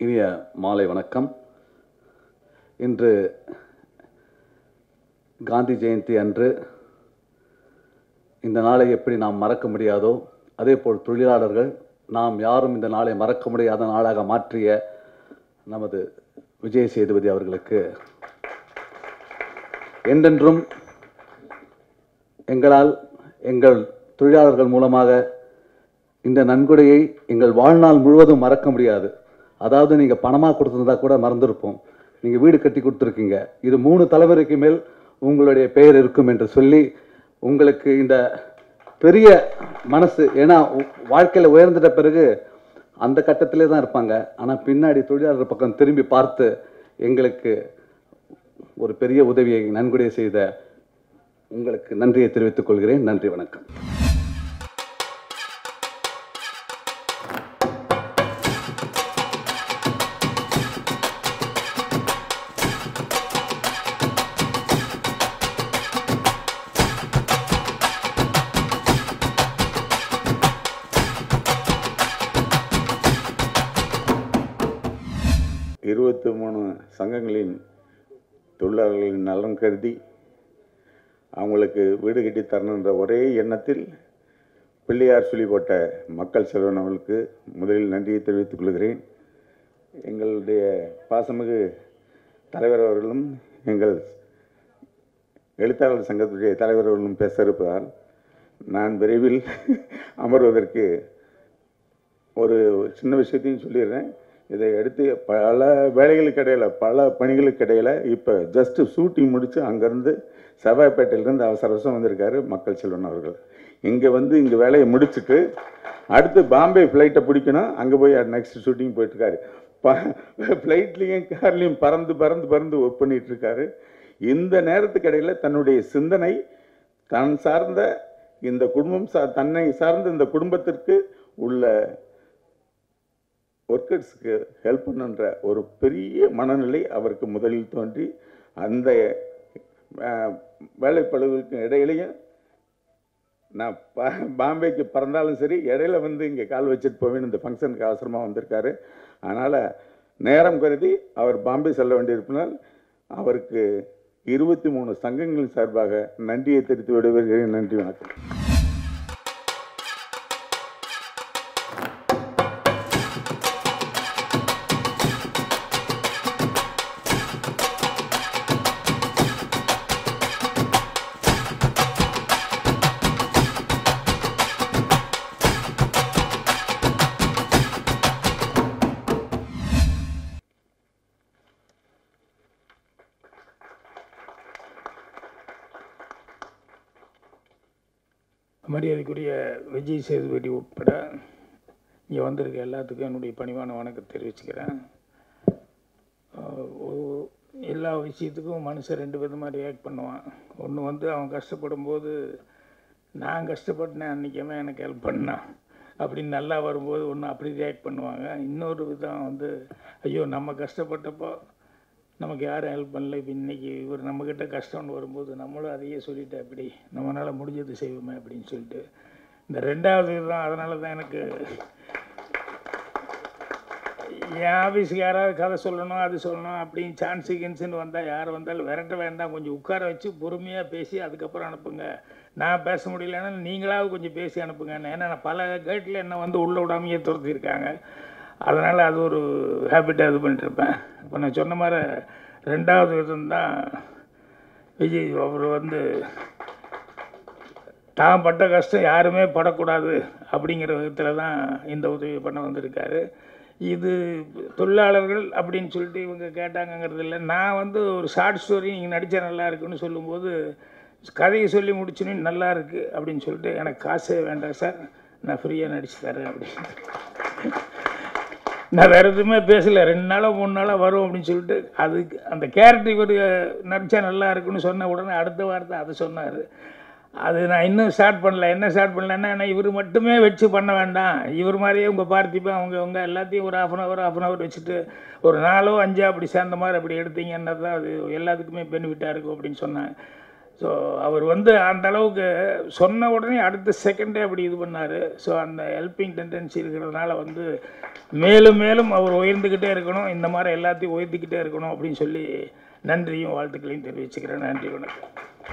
இனிய மாலை வணக்கம் இன்று காந்தி ஜெயந்தி அன்று இந்த நாளை எப்படி நாம் மறக்க முடியாதோ அதே போல் தொழிலாளர்கள் நாம் யாரும் இந்த நாளை மறக்க முடியாத நாளாக மாற்றிய நமது விஜய் சேதுபதி அவர்களுக்கு என்றென்றும் எங்களால் எங்கள் தொழிலாளர்கள் மூலமாக இந்த நன்கொடையை எங்கள் வாழ்நாள் முழுவதும் மறக்க முடியாது அதாவது நீங்கள் பணமாக கொடுத்துருந்தா கூட மறந்துருப்போம் நீங்கள் வீடு கட்டி கொடுத்துருக்கீங்க இது மூணு தலைமுறைக்கு மேல் உங்களுடைய பெயர் இருக்கும் என்று சொல்லி உங்களுக்கு இந்த பெரிய மனசு ஏன்னா வாழ்க்கையில் உயர்ந்துட்ட பிறகு அந்த கட்டத்திலே தான் இருப்பாங்க ஆனால் பின்னாடி தொழிலாளர் பக்கம் திரும்பி பார்த்து எங்களுக்கு ஒரு பெரிய உதவியை நன்கொடை செய்த உங்களுக்கு நன்றியை தெரிவித்துக் கொள்கிறேன் நன்றி வணக்கம் இருபத்தி மூணு சங்கங்களின் தொழிலாளர்களின் நலன் கருதி அவங்களுக்கு வீடு கட்டி தரணுன்ற ஒரே எண்ணத்தில் பிள்ளையார் சொல்லி போட்ட மக்கள் செல்வன் அவர்களுக்கு முதலில் நன்றியை தெரிவித்துக் கொள்கிறேன் எங்களுடைய பாசமிகு தலைவர் அவர்களும் எங்கள் எழுத்தாளர் சங்கத்துடைய தலைவர் அவர்களும் பேச இருப்பதால் நான் விரைவில் அமர்வதற்கு ஒரு சின்ன விஷயத்தையும் சொல்லிடுறேன் இதை எடுத்து பல வேலைகளுக்கு இடையில பல பணிகளுக்கு இடையில இப்போ ஜஸ்ட் ஷூட்டிங் முடித்து அங்கேருந்து செவ்வாய்ப்பேட்டையிலேருந்து அவசர அவசரம் வந்திருக்காரு மக்கள் செல்வன் அவர்கள் இங்கே வந்து இங்கே வேலையை முடிச்சுட்டு அடுத்து பாம்பே ஃப்ளைட்டை பிடிக்கணும் அங்கே போய் நெக்ஸ்ட் ஷூட்டிங் போயிட்டுருக்காரு ப ஃப்ளைட்லேயும் கார்லேயும் பறந்து பறந்து பறந்து ஒர்க் பண்ணிட்டு இருக்காரு இந்த நேரத்துக்கு இடையில தன்னுடைய சிந்தனை தான் சார்ந்த இந்த குடும்பம் சா தன்னை சார்ந்த இந்த குடும்பத்திற்கு உள்ள ஒர்க்கர்ஸுக்கு ஹெல்ப் பண்ணுன்ற ஒரு பெரிய மனநிலை அவருக்கு முதலில் தோன்றி அந்த அஹ், வேலைப்பளுவுக்கு இடையிலையும் நான் பா பாம்பேக்கு பறந்தாலும் சரி இடையில வந்து இங்கே கால் வச்சுட்டு போவேன்னு இந்த ஃபங்க்ஷனுக்கு அவசரமாக வந்திருக்காரு அதனால் நேரம் கருதி அவர் பாம்பே செல்ல வேண்டியிருப்பதால் அவருக்கு இருபத்தி மூணு சங்கங்களின் சார்பாக நன்றியை தெரிவித்து விடுவீர்கள் நன்றி வணக்கம் மரியாதைக்குரிய விஜய் சேதுபதி உட்பட இங்கே வந்திருக்க எல்லாத்துக்கும் என்னுடைய பணிவான வணக்கத்தை தெரிவிச்சுக்கிறேன் ஆஹ் ஒ- எல்லா விஷயத்துக்கும் மனுஷன் ரெண்டு விதமாக ரியாக்ட் பண்ணுவான் ஒன்று வந்து அவன் கஷ்டப்படும் போது நான் கஷ்டப்பட்டேன் அன்றைக்கி அவன் எனக்கு ஹெல்ப் பண்ணான் அப்படின்னு நல்லா வரும்போது ஒன்று அப்படி ரியாக்ட் பண்ணுவாங்க இன்னொரு விதம் வந்து ஐயோ நம்ம கஷ்டப்பட்டப்போ நமக்கு யாரும் ஹெல்ப் பண்ணல இப்போ இன்றைக்கி இவர் நம்மக்கிட்ட கஷ்டம்னு வரும்போது நம்மளும் அதையே சொல்லிட்டு அப்படி நம்மளால் முடிஞ்சது செய்வோமே அப்படின்னு சொல்லிட்டு இந்த ரெண்டாவது தான் அதனால தான் எனக்கு என் ஆஃபீஸுக்கு யாராவது கதை சொல்லணும் அது சொல்லணும் அப்படின்னு சான்ஸ் கின்ஸுன்னு வந்தால் யார் வந்தாலும் விரட்ட வேண்டாம் கொஞ்சம் உட்கார வச்சு பொறுமையாக பேசி அதுக்கப்புறம் அனுப்புங்க நான் பேச முடியலன்னா நீங்களாவது கொஞ்சம் பேசி அனுப்புங்க ஏன்னா நான் பல கேட்டில் என்ன வந்து உள்ளே விடாமையே துரத்திருக்காங்க அதனால் அது ஒரு ஹேபிட்டாக இது பண்ணிட்டுருப்பேன் இப்போ நான் சொன்ன மாதிரி ரெண்டாவது விதம் தான் விஜய் அவர் வந்து தான் பட்ட கஷ்டம் யாருமே படக்கூடாது அப்படிங்கிற விதத்தில் தான் இந்த உதவி பண்ண வந்திருக்காரு இது தொழிலாளர்கள் அப்படின்னு சொல்லிட்டு இவங்க கேட்டாங்கங்கிறது இல்லை நான் வந்து ஒரு ஷார்ட் ஸ்டோரி நீங்கள் நடித்தா நல்லா இருக்குன்னு சொல்லும்போது கதையை சொல்லி முடிச்சுன்னு நல்லா இருக்கு அப்படின்னு சொல்லிட்டு எனக்கு காசே வேண்டாம் சார் நான் ஃப்ரீயாக நடிச்சு தரேன் அப்படின்னு நான் வேறு எதுவுமே பேசலை ரெண்டு நாளாக மூணு நாளாக வரும் அப்படின்னு சொல்லிட்டு அதுக்கு அந்த கேரக்டர் இவர் நடித்தா நல்லா இருக்குன்னு சொன்ன உடனே அடுத்த வார்த்தை அதை சொன்னார் அது நான் இன்னும் ஸ்டார்ட் பண்ணல என்ன ஸ்டார்ட் பண்ணலன்னா ஏன்னா இவர் மட்டுமே வச்சு பண்ண வேண்டாம் இவர் மாதிரியே உங்கள் பார்த்திப்பேன் அவங்க அவங்க எல்லாத்தையும் ஒரு half an hour half an hour வச்சுட்டு ஒரு நாலோ அஞ்சோ அப்படி சேர்ந்த மாதிரி அப்படி எடுத்தீங்கன்னா தான் அது எல்லாத்துக்குமே பெனிஃபிட்டாக இருக்கும் அப்படின்னு சொன்னாங்க ஸோ அவர் வந்து அந்த அளவுக்கு சொன்ன உடனே அடுத்த செகண்டே அப்படி இது பண்ணார் ஸோ அந்த ஹெல்பிங் டெண்டன்சி இருக்கிறதுனால வந்து மேலும் மேலும் அவர் உயர்ந்துக்கிட்டே இருக்கணும் இந்த மாதிரி எல்லாத்தையும் உயர்த்திக்கிட்டே இருக்கணும் அப்படின்னு சொல்லி நன்றியும் வாழ்த்துக்களையும் தெரிவிச்சுக்கிறேன் நன்றி வணக்கம்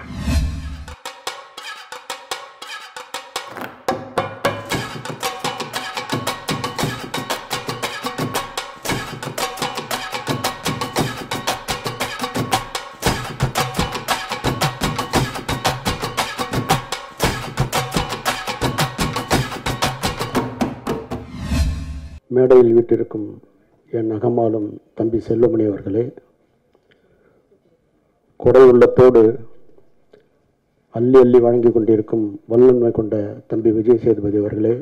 மேடையில் வீட்டிருக்கும் என் அகமாலும் தம்பி செல்வமணி அவர்களே கொடை உள்ளத்தோடு அள்ளி அள்ளி வழங்கி கொண்டிருக்கும் வல்லுண்மை கொண்ட தம்பி விஜய் சேதுபதி அவர்களே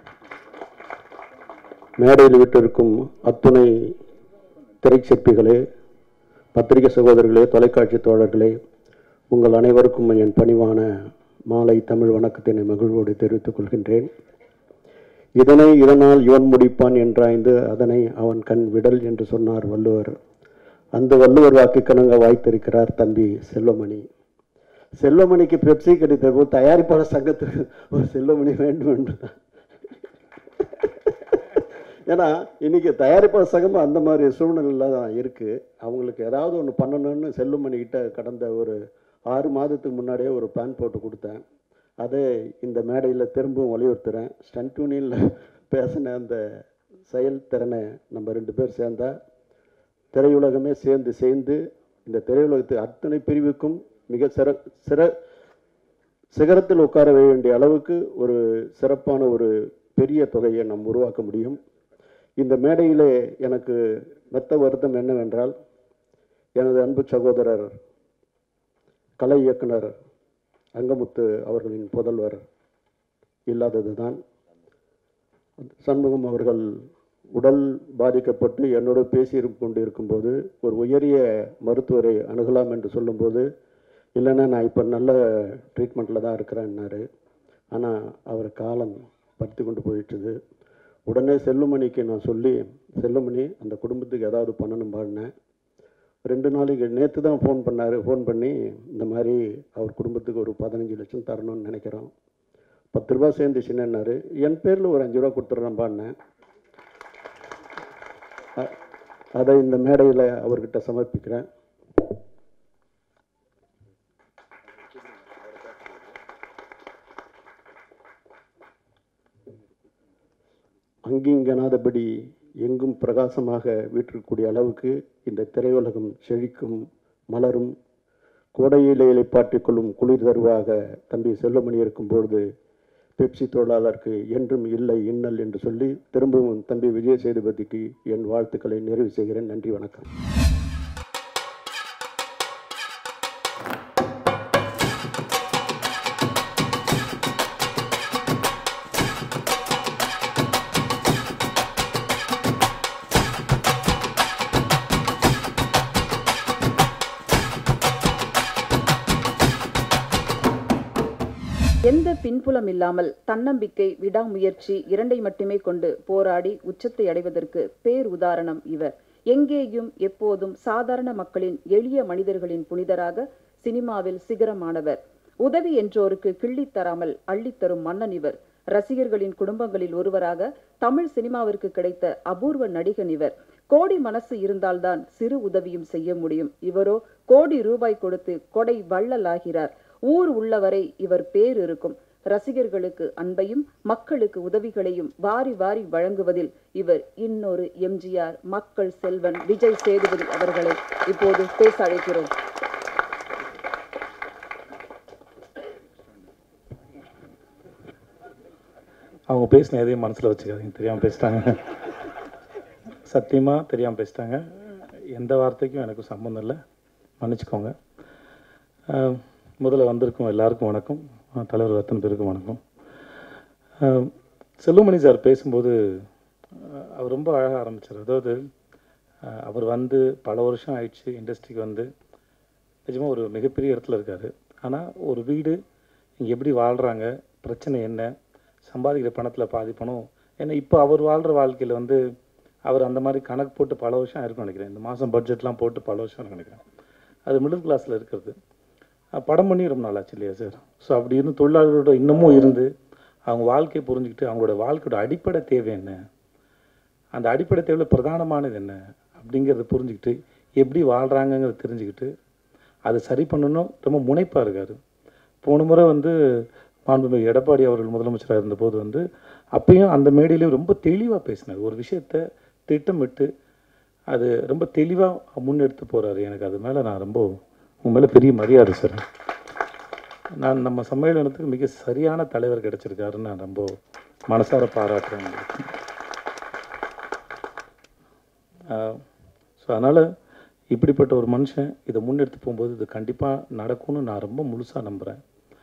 மேடையில் விட்டிருக்கும் அத்துணை திரைச்சிற்பிகளே பத்திரிகை சகோதரர்களே தொலைக்காட்சி தோழர்களே உங்கள் அனைவருக்கும் என் பணிவான மாலை தமிழ் வணக்கத்தினை மகிழ்வோடு தெரிவித்துக் கொள்கின்றேன் இதனை இதனால் இவன் முடிப்பான் என்றாய்ந்து அதனை அவன் கண் விடல் என்று சொன்னார் வள்ளுவர் அந்த வள்ளுவர் வாக்கு கணங்க வாய்த்திருக்கிறார் தம்பி செல்வமணி செல்வமணிக்கு பெப்சி கிடைத்த போது தயாரிப்பாளர் சங்கத்துக்கு ஒரு செல்வமணி வேண்டும் என்று தான் ஏன்னா இன்னைக்கு தயாரிப்பாளர் சங்கமும் அந்த மாதிரி சூழ்நிலையில் தான் இருக்குது அவங்களுக்கு ஏதாவது ஒன்று பண்ணணும்னு செல்வமணி கிட்ட கடந்த ஒரு ஆறு மாதத்துக்கு முன்னாடியே ஒரு பிளான் போட்டு கொடுத்தேன் அதை இந்த மேடையில் திரும்பவும் வலியுறுத்துகிறேன் ஸ்டன்ட் யூனியனில் பேசின அந்த செயல்திறனை நம்ம ரெண்டு பேர் சேர்ந்தா திரையுலகமே சேர்ந்து சேர்ந்து இந்த திரையுலகத்து அத்தனை பிரிவுக்கும் மிக சிற சிற சிகரத்தில் உட்கார வேண்டிய அளவுக்கு ஒரு சிறப்பான ஒரு பெரிய தொகையை நாம் உருவாக்க முடியும் இந்த மேடையிலே எனக்கு மெத்த வருத்தம் என்னவென்றால் எனது அன்பு சகோதரர் கலை இயக்குனர் அங்கமுத்து அவர்களின் புதல்வர் இல்லாதது தான் சண்முகம் அவர்கள் உடல் பாதிக்கப்பட்டு என்னோடு பேசி கொண்டு இருக்கும்போது ஒரு உயரிய மருத்துவரை அணுகலாம் என்று சொல்லும்போது இல்லைன்னா நான் இப்போ நல்ல ட்ரீட்மெண்ட்டில் தான் இருக்கிறேன்னாரு ஆனால் அவர் காலம் படுத்து கொண்டு போயிட்டுது உடனே செல்லுமணிக்கு நான் சொல்லி செல்லுமணி அந்த குடும்பத்துக்கு ஏதாவது பண்ணணும் பாடினேன் ரெண்டு நாளைக்கு நேற்று தான் ஃபோன் பண்ணார் ஃபோன் பண்ணி இந்த மாதிரி அவர் குடும்பத்துக்கு ஒரு பதினஞ்சு லட்சம் தரணும்னு நினைக்கிறோம் பத்து ரூபா சேர்ந்துச்சுன்னாரு என் பேரில் ஒரு அஞ்சு ரூபா கொடுத்துட்றேன் பாடினேன் அ- அதை இந்த மேடையில் அவர்கிட்ட சமர்ப்பிக்கிறேன் அங்கிங்கனாதபடி எங்கும் பிரகாசமாக வீற்றிருக்கக்கூடிய அளவுக்கு இந்த திரையுலகம் செழிக்கும் மலரும் கோடையிலே இலைப்பாற்றிக் கொள்ளும் குளிர் தருவாக தம்பி செல்வமணி இருக்கும் பொழுது பெப்சி தொழிலாளருக்கு என்றும் இல்லை இன்னல் என்று சொல்லி திரும்பவும் தம்பி விஜய் சேதுபதிக்கு என் வாழ்த்துக்களை நிறைவு செய்கிறேன் நன்றி வணக்கம் எந்த பின்புலம் இல்லாமல் தன்னம்பிக்கை விடாமுயற்சி இரண்டை மட்டுமே கொண்டு போராடி உச்சத்தை அடைவதற்கு பேர் உதாரணம் இவர் எங்கேயும் எப்போதும் சாதாரண மக்களின் எளிய மனிதர்களின் புனிதராக சினிமாவில் சிகரமானவர் உதவி என்றோருக்கு கிள்ளித் தராமல் அள்ளித்தரும் மன்னன் இவர் ரசிகர்களின் குடும்பங்களில் ஒருவராக தமிழ் சினிமாவிற்கு கிடைத்த அபூர்வ நடிகன் இவர் கோடி மனசு இருந்தால்தான் சிறு உதவியும் செய்ய முடியும் இவரோ கோடி ரூபாய் கொடுத்து கொடை வள்ளலாகிறார் ஊர் உள்ளவரை இவர் பேர் இருக்கும் ரசிகர்களுக்கு அன்பையும் மக்களுக்கு உதவிகளையும் வாரி வாரி வழங்குவதில் இவர் இன்னொரு எம்ஜிஆர் மக்கள் செல்வன் விஜய் சேதுபதி அவர்களை இப்போது பேச அழைக்கிறோம் அவங்க பேசின எதையும் மனசில் வச்சுக்காதீங்க தெரியாமல் பேசிட்டாங்க சத்தியமாக தெரியாமல் பேசிட்டாங்க எந்த வார்த்தைக்கும் எனக்கும் சம்மந்தம் இல்லை மன்னிச்சுக்கோங்க ஆஹ் முதல்ல வந்திருக்கும் எல்லாருக்கும் வணக்கம் ஆஹ் தலைவர் ரத்தன் பேருக்கும் வணக்கம் ஆஹ் செல்வமணி சார் பேசும்போது ஆஹ் அவர் ரொம்ப அழகாக ஆரம்பிச்சார் அதாவது ஆஹ் அவர் வந்து பல வருஷம் ஆயிடுச்சு இண்டஸ்ட்ரிக்கு வந்து நிஜமாக ஒரு மிகப்பெரிய இடத்துல இருக்கார் ஆனால் ஒரு வீடு இங்கே எப்படி வாழ்கிறாங்க பிரச்சனை என்ன சம்பாதிக்கிற பணத்தில் பாதி பணம் ஏன்னா இப்போ அவர் வாழ்கிற வாழ்க்கையில் வந்து அவர் அந்த மாதிரி கணக்கு போட்டு பல வருஷம் இருக்கும்னு நினைக்கிறேன் இந்த மாதம் பட்ஜெட்லாம் போட்டு பல வருஷம் இருக்கும்னு நினைக்கிறேன் அது மிடில் கிளாஸில் இருக்கிறது அஹ் படம் பண்ணி ரொம்ப நாள் ஆச்சு இல்லையா சார் ஸோ அப்படி இருந்து தொழிலாளர்களோட இன்னமும் இருந்து அவங்க வாழ்க்கையை புரிஞ்சுக்கிட்டு அவங்களோட வாழ்க்கையோட அடிப்படை தேவை என்ன அந்த அடிப்படை தேவையில பிரதானமானது என்ன அப்படிங்கிறத புரிஞ்சுக்கிட்டு எப்படி வாழ்கிறாங்கங்கிறத தெரிஞ்சுக்கிட்டு அதை சரி பண்ணணும் ரொம்ப முனைப்பாக இருக்கார் போன முறை வந்து மாண்புமிகு எடப்பாடி அவர்கள் முதலமைச்சராக இருந்தபோது வந்து அப்பயும் அந்த மேடையிலே ரொம்ப தெளிவாக பேசினார் ஒரு விஷயத்தை திட்டமிட்டு அது ரொம்ப தெளிவாக முன்னெடுத்து போகிறாரு எனக்கு அது மேலே நான் ரொம்ப உங்க மேலே பெரிய மரியாதை சார் நான் நம்ம சம்மேளனத்துக்கு மிக சரியான தலைவர் கிடைச்சிருக்காருன்னு நான் ரொம்ப மனசார பாராட்டுறேன் உங்களுக்கு. ஸோ அதனால் இப்படிப்பட்ட ஒரு மனுஷன் இதை முன்னெடுத்து போகும்போது இது கண்டிப்பாக நடக்கும்னு நான் ரொம்ப முழுசாக நம்புகிறேன்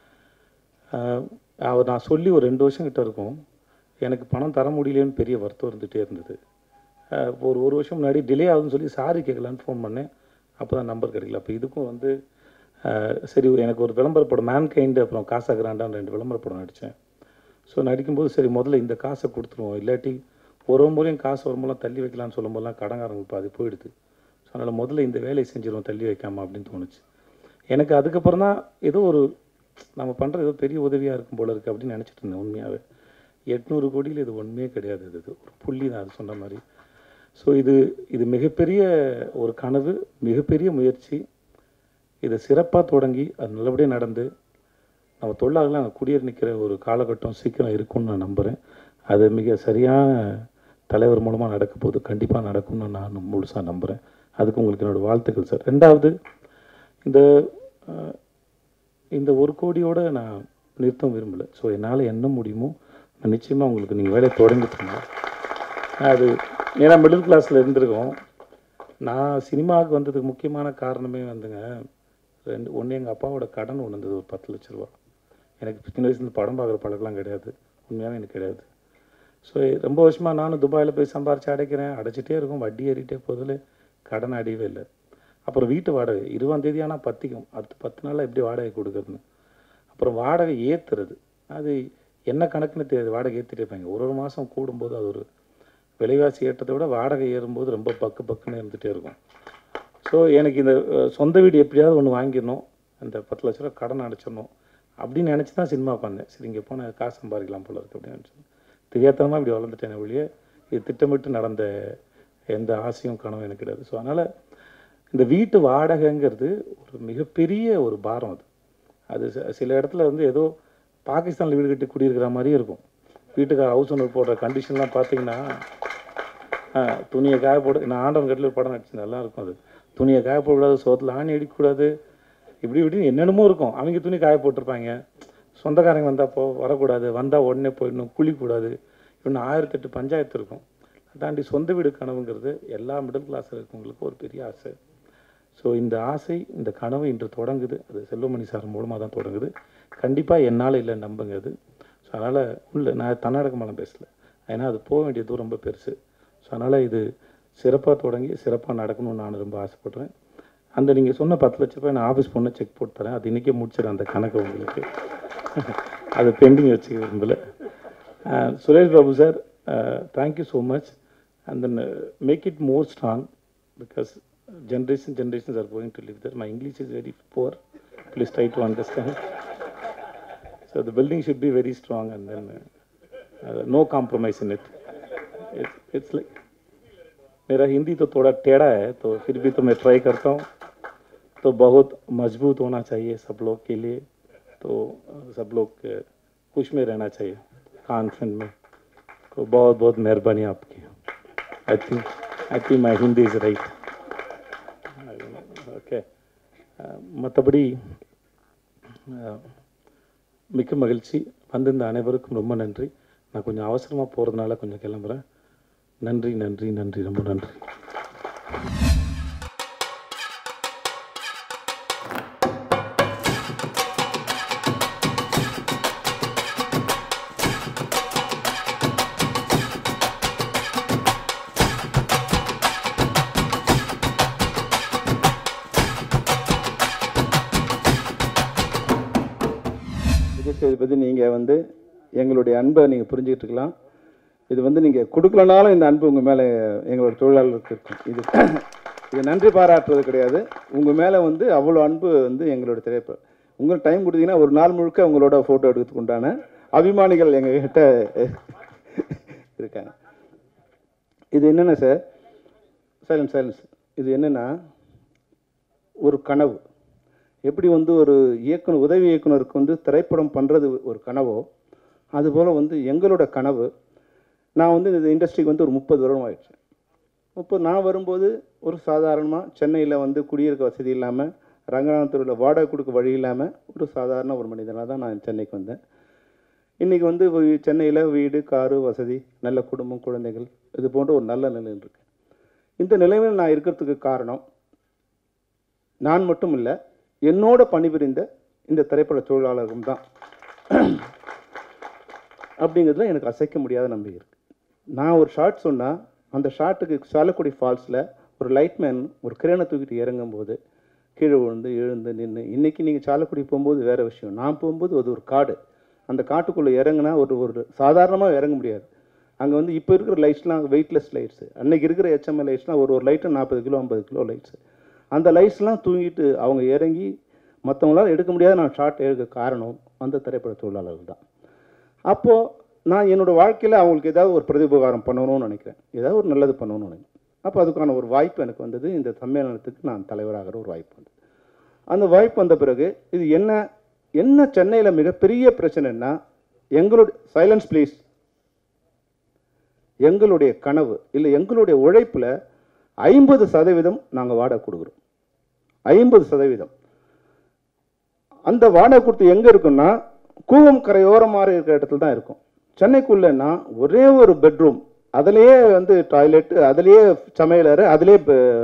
அவர் நான் சொல்லி ஒரு ரெண்டு வருஷம் கிட்ட இருக்கும் எனக்கு பணம் தர முடியலையேன்னு பெரிய வருத்தம் இருந்துகிட்டே இருந்தது ஆஹ் ஒரு ஒரு வருஷம் முன்னாடி டிலே ஆகுதுன்னு சொல்லி சாரி கேட்கலான்னு ஃபோன் பண்ணேன் அப்போ தான் நம்பர் கிடைக்கல அப்போ இதுக்கும் வந்து ஆஹ் சரி எனக்கு ஒரு விளம்பர படம் மேன் கைண்டு அப்புறம் காசா கிராண்டான்னு ரெண்டு விளம்பர படம் நடித்தேன் ஸோ நடிக்கும்போது சரி முதல்ல இந்த காசை கொடுத்துருவோம் இல்லாட்டி ஒரு ஒரு முறையும் காசு வரும்போதெல்லாம் தள்ளி வைக்கலாம்னு சொல்லும்போதெல்லாம் கடங்காரங்களுக்கு பாதி போயிடுது ஸோ அதனால் முதல்ல இந்த வேலையை செஞ்சிருவோம் தள்ளி வைக்காம அப்படின்னு தோணுச்சு எனக்கு அதுக்கப்புறம் தான் ஏதோ ஒரு நம்ம பண்ணுறது ஏதோ பெரிய உதவியாக இருக்கும் போல இருக்குது அப்படின்னு நினச்சிட்டு இருந்தேன் உண்மையாகவே எட்நூறு கோடியில் இது ஒன்றுமே கிடையாது இது இது ஒரு புள்ளி தான் அது சொன்ன மாதிரி ஸோ இது இது மிகப்பெரிய ஒரு கனவு மிகப்பெரிய முயற்சி இதை சிறப்பாக தொடங்கி அது நல்லபடியாக நடந்து நம்ம தொழிலாளர்கள் அங்கே குடியேறி நிற்கிற ஒரு காலகட்டம் சீக்கிரம் இருக்கும்னு நான் நம்புகிறேன் அது மிக சரியான தலைவர் மூலமாக நடக்க போகுது கண்டிப்பாக நடக்கும்னு நான் முழுசாக நம்புகிறேன் அதுக்கு உங்களுக்கு என்னோடய வாழ்த்துக்கள் சார் ரெண்டாவது இந்த அஹ், இந்த ஒரு கோடியோட நான் நிறுத்தம் விரும்பலை ஸோ என்னால் என்ன முடியுமோ நான் நிச்சயமாக உங்களுக்கு நீங்கள் வேலையை தொடங்கிட்டுங்க அது ஏன்னா மிடில் கிளாஸில் இருந்திருக்கோம் நான் சினிமாவுக்கு வந்ததுக்கு முக்கியமான காரணமே வந்துங்க ரெண்டு ஒன்று எங்கள் அப்பாவோட கடன் ஒன்று இருந்தது ஒரு பத்து லட்ச ரூபா எனக்கு சின்ன வயசுலேருந்து படம் பார்க்குற பழக்கம்லாம் கிடையாது உண்மையாகவே எனக்கு கிடையாது ஸோ ரொம்ப வருஷமாக நானும் துபாயில் போய் சம்பாரிச்சு அடைக்கிறேன் அடைச்சிட்டே இருக்கும் வட்டி ஏறிட்டே போதில் கடன் அடையவே இல்லை அப்புறம் வீட்டு வாடகை இருபதாம் தேதி ஆனால் பத்திக்கும் அடுத்து பத்து நாளில் எப்படி வாடகை கொடுக்குறதுன்னு அப்புறம் வாடகை ஏற்றுறது அது என்ன கணக்குன்னு தெரியாது வாடகை ஏற்றிட்டே இருப்பாங்க ஒரு ஒரு மாதம் கூடும்போது அது ஒரு விலைவாசி ஏற்றத்தை விட வாடகை ஏறும்போது ரொம்ப பக்கு பக்குன்னு இருந்துகிட்டே இருக்கும் ஸோ எனக்கு இந்த அஹ், சொந்த வீடு எப்படியாவது ஒன்று வாங்கிடணும் அந்த பத்து லட்ச ரூபா கடன் அடைச்சிடணும் அப்படின்னு நினச்சி தான் சினிமாவுக்கு வந்தேன் சரி இங்கே போனால் காசு சம்பாதிக்கலாம் போல இருக்கு அப்படின்னு நினச்சேன் தெரியாதனமாக இப்படி வளர்ந்துட்டேன் ஒழிய இது திட்டமிட்டு நடந்த எந்த ஆசையும் கனவும் எனக்கு கிடையாது ஸோ அதனால் இந்த வீட்டு வாடகைங்கிறது ஒரு மிகப்பெரிய ஒரு பாரம் அது அது ச- சில இடத்துல வந்து ஏதோ பாகிஸ்தானில் வீடு கட்டி குடியிருக்கிற மாதிரியே இருக்கும் வீட்டுக்கு ஹவுஸ் ஓனர் போடுற கண்டிஷன்லாம் பார்த்தீங்கன்னா ஆ, துணியை காய போட நான் ஆண்டவன் கட்டில் ஒரு படம் நடிச்சு நல்லா இருக்கும் அது துணியை காய போடக்கூடாது சோத்தில் ஆணி அடிக்கக்கூடாது இப்படி இப்படி என்னென்னமோ இருக்கும் அவங்க துணி காய போட்டிருப்பாங்க சொந்தக்காரங்க வந்தால் போ வரக்கூடாது வந்தால் உடனே போயிடணும் குளிக்கூடாது இன்னும் ஆயிரத்தெட்டு பஞ்சாயத்து இருக்கும் தாண்டி சொந்த வீடு கனவுங்கிறது எல்லா மிடில் கிளாஸில் இருக்கவங்களுக்கு ஒரு பெரிய ஆசை ஸோ இந்த ஆசை இந்த கனவு இன்று தொடங்குது அது செல்வமணி சார் மூலமாக தான் தொடங்குது கண்டிப்பாக என்னால் இல்லை நம்புங்க அது ஸோ அதனால் உள்ள நான் தன்னடக்கமெல்லாம் பேசல ஏன்னா அது போக வேண்டிய தூரம் ரொம்ப பெருசு ஸோ அதனால் இது சிறப்பாக தொடங்கி சிறப்பாக நடக்கணும்னு நான் ரொம்ப ஆசைப்படுறேன் அந்த நீங்கள் சொன்ன பத்து லட்ச ரூபாய் நான் ஆஃபீஸ் பொண்ணை செக் போட்டு தரேன் அது இன்றைக்கே முடிச்சிடறேன் அந்த கணக்கு உங்களுக்கு அது பெண்டிங் வச்சுக்க விரும்பல Uh, Suresh Babu sir thank you so much and then make it more strong because generation generations are going to live there my English is very poor please try to understand So the building should be very strong and then uh, uh, no compromise in it. It's, it's like मेरा हिंदी तो थोड़ा टेढ़ा है तो फिर भी तो मैं ट्राई करता हूँ तो बहुत मजबूत होना चाहिए सब लोग के लिए तो अ, सब लोग अ, खुश में रहना चाहिए कॉन्फिडेंट में तो बहुत बहुत मेहरबानी आपकी I think I think my Hindi is right okay மற்றபடி மிக்க மகிழ்ச்சி வந்திருந்த அனைவருக்கும் ரொம்ப நன்றி நான் கொஞ்சம் அவசரமாக போகிறதுனால கொஞ்சம் கிளம்புறேன் நன்றி நன்றி நன்றி ரொம்ப நன்றி விஜய் சேதுபதி நீங்கள் வந்து எங்களுடைய அன்பை நீங்கள் புரிஞ்சுக்கிட்டு இருக்கலாம் இது வந்து நீங்கள் கொடுக்கலனாலும் இந்த அன்பு உங்கள் மேலே எங்களோட தொழிலாளருக்கு இருக்கும் இது இது நன்றி பாராட்டுறது கிடையாது உங்கள் மேலே வந்து அவ்வளோ அன்பு வந்து எங்களோட திரைப்ப உங்களுக்கு டைம் கொடுத்தீங்கன்னா ஒரு நாள் முழுக்க உங்களோட ஃபோட்டோ எடுக்கிறதுக்கு உண்டான அபிமானிகள் எங்ககிட்ட இருக்காங்க இது என்னென்ன சார் சைலன்ஸ் சைலன்ஸ் இது என்னென்னா ஒரு கனவு எப்படி வந்து ஒரு இயக்குனர் உதவி இயக்குனருக்கு வந்து திரைப்படம் பண்ணுறது ஒரு கனவோ அதுபோல் வந்து எங்களோட கனவு நான் வந்து இந்த இண்டஸ்ட்ரிக்கு வந்து ஒரு முப்பது வருடம் ஆயிடுச்சு முப்பது நான் வரும்போது ஒரு சாதாரணமாக சென்னையில் வந்து குடியிருக்க வசதி இல்லாமல் ரங்கநாதபுரத்தில் வாடகை கொடுக்க வழி இல்லாமல் ஒரு சாதாரண ஒரு மனிதனாக தான் நான் சென்னைக்கு வந்தேன் இன்றைக்கி வந்து வீ- சென்னையில் வீடு காரு வசதி நல்ல குடும்பம் குழந்தைகள் இது போன்ற ஒரு நல்ல நிலையில் இருக்கு இந்த நிலைமையில் நான் இருக்கிறதுக்கு காரணம் நான் மட்டும் இல்லை என்னோட பணிபுரிந்த இந்த திரைப்பட தொழிலாளர்களும் தான் அப்படிங்கிறதுல எனக்கு அசைக்க முடியாத நம்பிக்கை இருக்கு நான் ஒரு ஷாட் சொன்னால் அந்த ஷாட்டுக்கு சாலக்குடி ஃபால்ஸில் ஒரு லைட்மேன் ஒரு கிரேனை தூக்கிட்டு இறங்கும்போது கீழே விழுந்து எழுந்து நின்று இன்றைக்கி நீங்கள் சாலக்குடி போகும்போது வேறு விஷயம் நான் போகும்போது அது ஒரு காடு அந்த காட்டுக்குள்ளே இறங்குனா ஒரு ஒரு சாதாரணமாக இறங்க முடியாது அங்கே வந்து இப்போ இருக்கிற லைட்ஸ்லாம் வெயிட்லெஸ் லைட்ஸு அன்னைக்கு இருக்கிற ஹெச்எம்எல் லைட்ஸ்லாம் ஒரு ஒரு லைட்டு நாற்பது கிலோ ஐம்பது கிலோ லைட்ஸு அந்த லைட்ஸ்லாம் தூங்கிட்டு அவங்க இறங்கி மற்றவங்களால எடுக்க முடியாத நான் ஷார்ட் எடுக்க காரணம் அந்த திரைப்பட தொழிலாளர்கள் தான் அப்போது நான் என்னோடய வாழ்க்கையில் அவங்களுக்கு ஏதாவது ஒரு பிரதிபகாரம் பண்ணணும்னு நினைக்கிறேன் ஏதாவது ஒரு நல்லது பண்ணணும்னு நினைக்கிறேன் அப்போ அதுக்கான ஒரு வாய்ப்பு எனக்கு வந்தது இந்த சம்மேளனத்துக்கு நான் தலைவராகிற ஒரு வாய்ப்பு வந்தது அந்த வாய்ப்பு வந்த பிறகு இது என்ன என்ன சென்னையில் மிகப்பெரிய பிரச்சனைன்னா எங்களுடைய சைலன்ஸ் ப்ளீஸ் எங்களுடைய கனவு இல்லை எங்களுடைய உழைப்பில் ஐம்பது சதவீதம் நாங்கள் வாடகை கொடுக்குறோம் ஐம்பது சதவீதம் அந்த வாடகை கொடுத்து எங்கே இருக்குன்னா கூவம் கரையோரமாக இருக்கிற இடத்துல தான் இருக்கும் சென்னைக்குள்ளேன்னா ஒரே ஒரு பெட்ரூம் அதுலேயே வந்து டாய்லெட் அதுலேயே சமையலறை அதுலேயே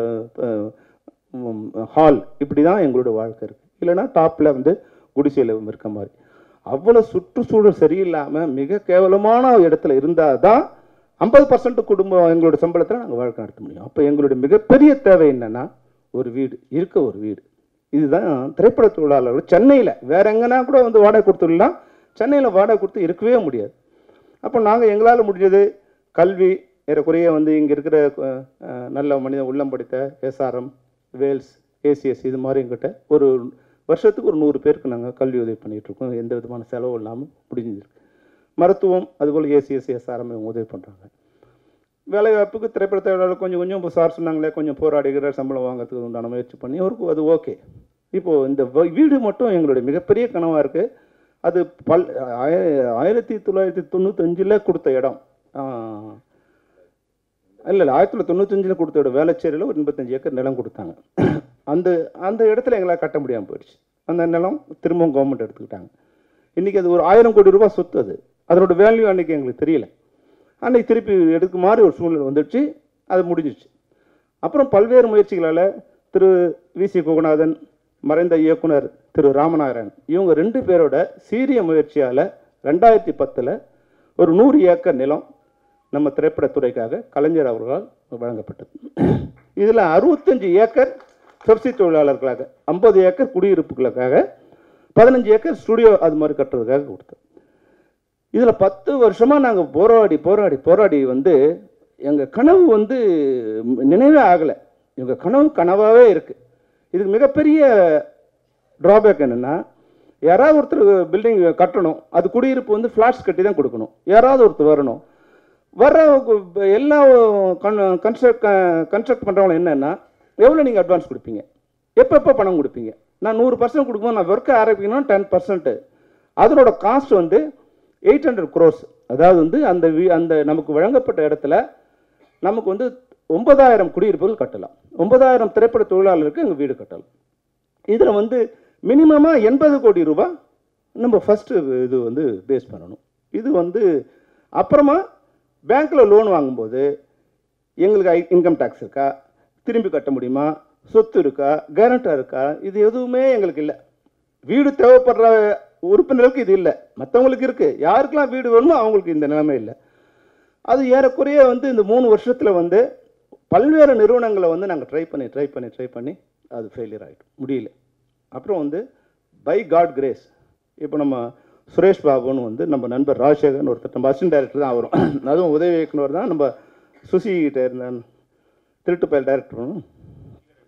ஹால் இப்படி தான் எங்களோட வாழ்க்கை இருக்குது இல்லைன்னா டாப்பில் வந்து குடிசையில் இருக்க மாதிரி அவ்வளோ சுற்றுச்சூழல் சரியில்லாமல் மிக கேவலமான இடத்துல இருந்தால் தான் ஐம்பது பர்சன்ட் குடும்பம் எங்களோட சம்பளத்தில் நாங்கள் வாழ்க்கை நடத்த முடியும் அப்போ எங்களுடைய மிகப்பெரிய தேவை என்னன்னா ஒரு வீடு இருக்க ஒரு வீடு இதுதான் திரைப்பட தொழிலாளர்கள் சென்னையில் வேற எங்கன்னா கூட வந்து வாடகை கொடுத்துடலாம் சென்னையில் வாடகை கொடுத்து இருக்கவே முடியாது அப்போ நாங்கள் எங்களால் முடிஞ்சது கல்வி ஏறக்குறைய வந்து இங்கே இருக்கிற அஹ், அஹ், நல்ல மனித உள்ளம் படித்த எஸ்ஆர்எம் வேல்ஸ் ஏசிஎஸ் இது மாதிரி எங்கிட்ட ஒரு வருஷத்துக்கு ஒரு நூறு பேருக்கு நாங்கள் கல்வி உதவி பண்ணிட்டு இருக்கோம் எந்த விதமான செலவும் இல்லாமல் முடிஞ்சிருக்கு மருத்துவம் அதுபோல் ஏசிஎஸ் எஸ்ஆர்எம் இவங்க உதவி பண்ணுறாங்க வேலைவாய்ப்புக்கு திரைப்பட தொழிலாளர் கொஞ்சம் கொஞ்சம் இப்போ சார் சொன்னாங்களே கொஞ்சம் போராடுகிற சம்பளம் வாங்குறதுக்கு உண்டான முயற்சி பண்ணி அவருக்கு அது ஓகே இப்போது இந்த வ- வீடு மட்டும் எங்களுடைய மிகப்பெரிய கனவாக இருக்குது அது பல் ஆய- ஆயிரத்தி தொள்ளாயிரத்தி தொண்ணூத்தஞ்சில் கொடுத்த இடம் இல்லை இல்லை ஆயிரத்தி தொள்ளாயிரத்தி தொண்ணூத்தஞ்சில் கொடுத்த இடம் வேளச்சேரியில் ஒரு எண்பத்தஞ்சு ஏக்கர் நிலம் கொடுத்தாங்க அந்த அந்த இடத்துல எங்களால் கட்ட முடியாமல் போயிடுச்சு அந்த நிலம் திரும்பவும் கவர்மெண்ட் எடுத்துக்கிட்டாங்க இன்றைக்கி அது ஒரு ஆயிரம் கோடி ரூபாய் சொத்து அது அதனோட வேல்யூ அன்றைக்கி எங்களுக்கு தெரியல அன்னைக்கு திருப்பி எடுக்க மாதிரி ஒரு சூழ்நிலை வந்துடுச்சு அது முடிஞ்சிடுச்சு அப்புறம் பல்வேறு முயற்சிகளால் திரு வி சி குகநாதன் மறைந்த இயக்குனர் திரு ராமநாராயணன் இவங்க ரெண்டு பேரோட சீரிய முயற்சியால் ரெண்டாயிரத்தி பத்தில் ஒரு நூறு ஏக்கர் நிலம் நம்ம திரைப்படத்துறைக்காக கலைஞர் அவர்களால் வழங்கப்பட்டது இதில் அறுபத்தஞ்சு ஏக்கர் சொர்சி தொழிலாளர்களுக்காக ஐம்பது ஏக்கர் குடியிருப்புகளுக்காக பதினஞ்சு ஏக்கர் ஸ்டுடியோ அது மாதிரி கட்டுறதுக்காக கொடுத்தோம் இதில் பத்து வருஷமாக நாங்கள் போராடி போராடி போராடி வந்து எங்கள் கனவு வந்து நினைவே ஆகலை எங்கள் கனவு கனவாகவே இருக்குது இதுக்கு மிகப்பெரிய ட்ராபேக் என்னென்னா யாராவது ஒருத்தர் பில்டிங் கட்டணும் அது குடியிருப்பு வந்து ஃப்ளாட்ஸ் கட்டி தான் கொடுக்கணும் யாராவது ஒருத்தர் வரணும் வர கு- எல்லா கன்ஸ்ட்ரக்ட் கன்ஸ்ட்ரக்ட் பண்ணுறவங்க என்னென்னா எவ்வளோ நீங்கள் அட்வான்ஸ் கொடுப்பீங்க எப்போ எப்போ பணம் கொடுப்பீங்க நான் நூறு பர்சன்ட் கொடுக்கும்போது நான் ஒர்க்கை ஆரம்பிக்கணும் டென் பர்சன்ட்டு அதனோட காஸ்ட் வந்து எயிட் ஹண்ட்ரட் க்ரோஸ் அதாவது வந்து அந்த வீ அந்த நமக்கு வழங்கப்பட்ட இடத்துல நமக்கு வந்து ஒன்பதாயிரம் குடியிருப்புகள் கட்டலாம் ஒன்பதாயிரம் திரைப்பட தொழிலாளருக்கு அங்கே வீடு கட்டலாம் இதில் வந்து மினிமமாக எண்பது கோடி ரூபாய் நம்ம ஃபஸ்ட்டு இது வந்து பேஸ் பண்ணணும் இது வந்து அப்புறமா பேங்க்கில் லோன் வாங்கும்போது எங்களுக்கு இன்கம் டேக்ஸ் இருக்கா திரும்பி கட்ட முடியுமா சொத்து இருக்கா கேரண்டா இருக்கா இது எதுவுமே எங்களுக்கு இல்லை வீடு தேவைப்படுற உறுப்பினர்களுக்கு இது இல்லை மற்றவங்களுக்கு இருக்குது யாருக்கெல்லாம் வீடு வேணுமோ அவங்களுக்கு இந்த நிலைமை இல்லை அது ஏறக்குறைய வந்து இந்த மூணு வருஷத்தில் வந்து பல்வேறு நிறுவனங்களை வந்து நாங்கள் ட்ரை பண்ணி ட்ரை பண்ணி ட்ரை பண்ணி அது ஃபெயிலியர் ஆகிட்டோம் முடியல அப்புறம் வந்து பை காட் கிரேஸ் இப்போ நம்ம சுரேஷ் பாபுன்னு வந்து நம்ம நண்பர் ராஜசேகர்னு ஒருத்தர் நம்ம அசிஸ்டன்ட் டைரக்டர் தான் வரும் அதுவும் உதவி இயக்குனர் தான் நம்ம சுசி கிட்ட இருந்த திருட்டு பயல் டைரக்டரும்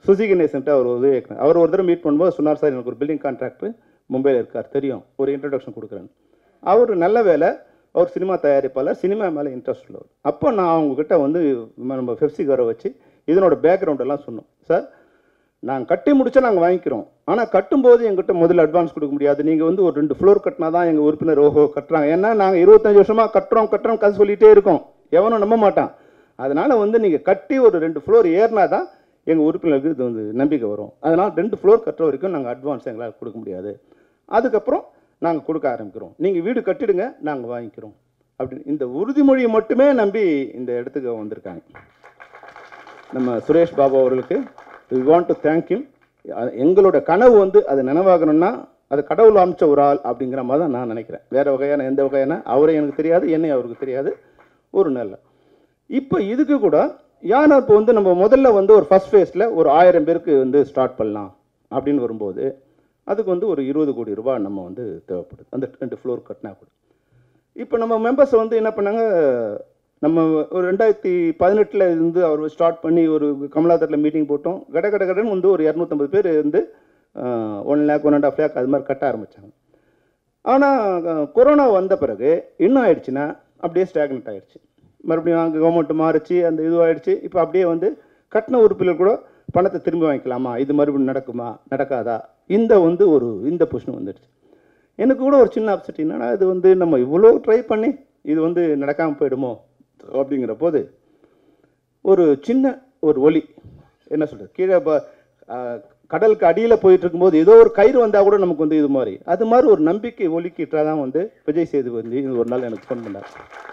சுசி கணேசன்ட்டு அவர் உதவி இயக்குனர் அவர் ஒரு தடவை மீட் பண்ணும்போது சொன்னார் சார் எனக்கு ஒரு பில்டிங் கான்ட்ராக்டர் மும்பையில் இருக்கார் தெரியும் ஒரு இன்ட்ரடக்ஷன் கொடுக்குறேன் அவர் நல்ல வேலை அவர் சினிமா தயாரிப்பாளர் சினிமா மேலே இன்ட்ரெஸ்ட் உள்ளவர் அப்போ நான் அவங்கக்கிட்ட வந்து நம்ம பெப்சிக்கு வர வச்சு இதனோட பேக்ரவுண்ட் எல்லாம் சொன்னோம் சார் நாங்கள் கட்டி முடிச்சா நாங்கள் வாங்கிக்கிறோம் ஆனால் கட்டும்போது எங்கிட்ட முதல்ல அட்வான்ஸ் கொடுக்க முடியாது நீங்கள் வந்து ஒரு ரெண்டு ஃப்ளோர் கட்டினா தான் எங்கள் உறுப்பினர் ஓஹோ கட்டுறாங்க ஏன்னா நாங்கள் இருபத்தஞ்சு வருஷமாக கட்டுறோம் கட்டுறோம் கதை சொல்லிகிட்டே இருக்கோம் எவனும் நம்ப மாட்டான் அதனால் வந்து நீங்கள் கட்டி ஒரு ரெண்டு ஃப்ளோர் ஏறினா தான் எங்கள் உறுப்பினருக்கு இது வந்து நம்பிக்கை வரும் அதனால் ரெண்டு ஃப்ளோர் கட்டுற வரைக்கும் நாங்கள் அட்வான்ஸ் எங்களால் கொடுக்க முடியாது அதுக்கப்புறம் நாங்கள் கொடுக்க ஆரம்பிக்கிறோம் நீங்கள் வீடு கட்டிடுங்க நாங்கள் வாங்கிக்கிறோம் அப்படின்னு இந்த உறுதிமொழியை மட்டுமே நம்பி இந்த இடத்துக்கு வந்திருக்காங்க நம்ம சுரேஷ் பாபு அவர்களுக்கு we want to thank him எங்களோட கனவு வந்து அது நினைவாகணும்னா அது கடவுள் அமைச்ச ஒரு ஆள் அப்படிங்கிற மாதிரி தான் நான் நினைக்கிறேன் வேறு வகையான எந்த வகையான அவரை எனக்கு தெரியாது என்னை அவருக்கு தெரியாது ஒரு நல்ல இப்போ இதுக்கு கூட யானை இப்போ வந்து நம்ம முதல்ல வந்து ஒரு ஃபர்ஸ்ட் ஃபேஸில் ஒரு ஆயிரம் பேருக்கு வந்து ஸ்டார்ட் பண்ணலாம் அப்படின்னு வரும்போது அதுக்கு வந்து ஒரு இருபது கோடி ரூபாய் நம்ம வந்து தேவைப்படுது அந்த ரெண்டு ஃப்ளோர் கட்டினா கூட இப்போ நம்ம மெம்பர்ஸ் வந்து என்ன பண்ணாங்க நம்ம ஒரு ரெண்டாயிரத்தி பதினெட்டில் இருந்து அவர் ஸ்டார்ட் பண்ணி ஒரு கமலாதரில் மீட்டிங் போட்டோம் கட கட கடன்னு வந்து ஒரு இரநூத்தம்பது பேர் வந்து one lakh one and half lakh அது மாதிரி கட்ட ஆரம்பித்தாங்க ஆனால் கொரோனா வந்த பிறகு என்ன ஆயிடுச்சுன்னா அப்படியே ஸ்டாக்னட் ஆயிடுச்சு மறுபடியும் அங்கே கவர்மெண்ட் மாறிச்சு அந்த இதுவாகிடுச்சு இப்போ அப்படியே வந்து கட்டின உறுப்பினர் கூட பணத்தை திரும்பி வாங்கிக்கலாமா இது மறுபடியும் நடக்குமா நடக்காதா இந்த வந்து ஒரு இந்த பொசிஷன் வந்துடுச்சு எனக்கு கூட ஒரு சின்ன அப்செட் என்னன்னா இது வந்து நம்ம இவ்வளோ ட்ரை பண்ணி இது வந்து நடக்காமல் போயிடுமோ அப்படிங்கிற போது ஒரு சின்ன ஒரு ஒலி என்ன சொல்கிறது கீழே ப- ஆ, கடலுக்கு அடியில் போயிட்டு இருக்கும்போது ஏதோ ஒரு கயிறு வந்தால் கூட நமக்கு வந்து இது மாதிரி அது மாதிரி ஒரு நம்பிக்கை ஒலிக்கிட்டா தான் வந்து விஜய் சேதுபதி ஒரு நாள் எனக்கு ஃபோன் பண்ணார்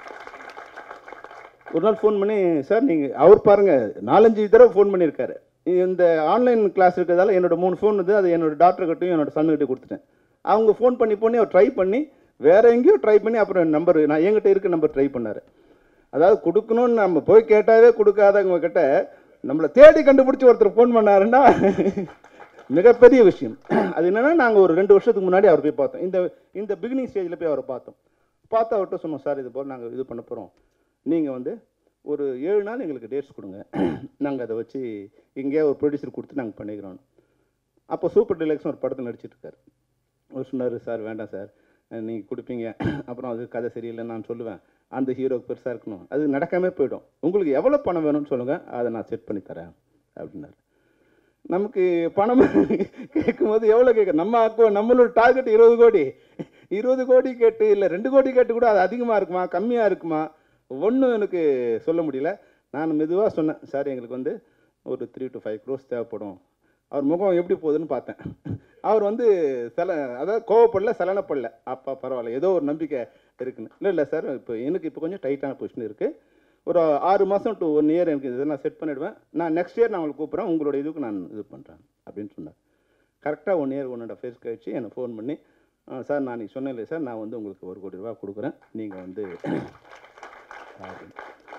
ஒரு நாள் ஃபோன் பண்ணி சார் நீங்கள் அவர் பாருங்கள் நாலஞ்சு தடவை ஃபோன் பண்ணியிருக்காரு இந்த ஆன்லைன் கிளாஸ் இருக்கிறதால என்னோட மூணு ஃபோன் வந்து அது என்னோட டாக்டர்கிட்டையும் என்னோட சன்னுக்கிட்ட கொடுத்துட்டேன் அவங்க ஃபோன் பண்ணி பண்ணி அவர் ட்ரை பண்ணி வேற எங்கேயோ ட்ரை பண்ணி அப்புறம் நம்பர் நான் என்கிட்ட இருக்க நம்பர் ட்ரை பண்ணார் அதாவது கொடுக்கணும்னு நம்ம போய் கேட்டாவே கொடுக்காதவங்க கிட்ட நம்மளை தேடி கண்டுபிடிச்சி ஒருத்தர் ஃபோன் பண்ணாருன்னா மிகப்பெரிய விஷயம் அது என்னன்னா நாங்கள் ஒரு ரெண்டு வருஷத்துக்கு முன்னாடி அவர் போய் பார்த்தோம் இந்த இந்த பிகினிங் ஸ்டேஜில் போய் அவரை பார்த்தோம் பார்த்து அவர்கிட்ட சொன்னோம் சார் இது போல் நாங்கள் இது பண்ண போகிறோம் நீங்கள் வந்து ஒரு ஏழு நாள் எங்களுக்கு டேட்ஸ் கொடுங்க நாங்கள் அதை வச்சு இங்கேயே ஒரு ப்ரொடியூசர் கொடுத்து நாங்கள் பண்ணிக்கிறோம் அப்போ சூப்பர் டிலக்ஸ்னு ஒரு படத்தில் நடிச்சிட்டு இருக்காரு அவர் சொன்னார் சார் வேண்டாம் சார் நீங்கள் கொடுப்பீங்க அப்புறம் அது கதை சரியில்லைன்னு நான் சொல்லுவேன் அந்த ஹீரோக்கு பெருசாக இருக்கணும் அது நடக்காமே போயிடும் உங்களுக்கு எவ்வளோ பணம் வேணும்னு சொல்லுங்கள் அதை நான் செட் பண்ணி தரேன் அப்படின்னாரு நமக்கு பணம் கேட்கும்போது எவ்வளோ கேட்க நம்ம அக்கோ நம்மளோட டார்கெட் இருபது கோடி இருபது கோடி கேட்டு இல்லை ரெண்டு கோடி கேட்டு கூட அது அதிகமாக இருக்குமா கம்மியாக இருக்குமா ஒன்றும் எனக்கு சொல்ல முடியல நான் மெதுவாக சொன்னேன் சார் எங்களுக்கு வந்து ஒரு த்ரீ டு ஃபைவ் க்ரோஸ் தேவைப்படும் அவர் முகம் எப்படி போகுதுன்னு பார்த்தேன் அவர் வந்து சில அதாவது கோவப்படல சலனப்படல அப்பா பரவாயில்ல ஏதோ ஒரு நம்பிக்கை இருக்குன்னு இல்லை இல்லை சார் இப்போ எனக்கு இப்போ கொஞ்சம் டைட்டான பொசிஷன் இருக்குது ஒரு ஆறு மாதம் டு ஒன் இயர் எனக்கு இதை நான் செட் பண்ணிவிடுவேன் நான் நெக்ஸ்ட் இயர் நான் உங்களுக்கு கூப்பிட்றேன் உங்களோட இதுக்கு நான் இது பண்ணுறேன் அப்படின்னு சொன்னார் கரெக்டாக ஒன் இயர் ஒன் அண்ட் ஃபேஸ் கழிச்சு என்னை ஃபோன் பண்ணி "ஆ, சார் நான் நீ சொன்னேன் இல்லை சார் நான் வந்து உங்களுக்கு ஒரு கோடி ரூபா கொடுக்குறேன் நீங்கள் வந்து அப்படின்னு.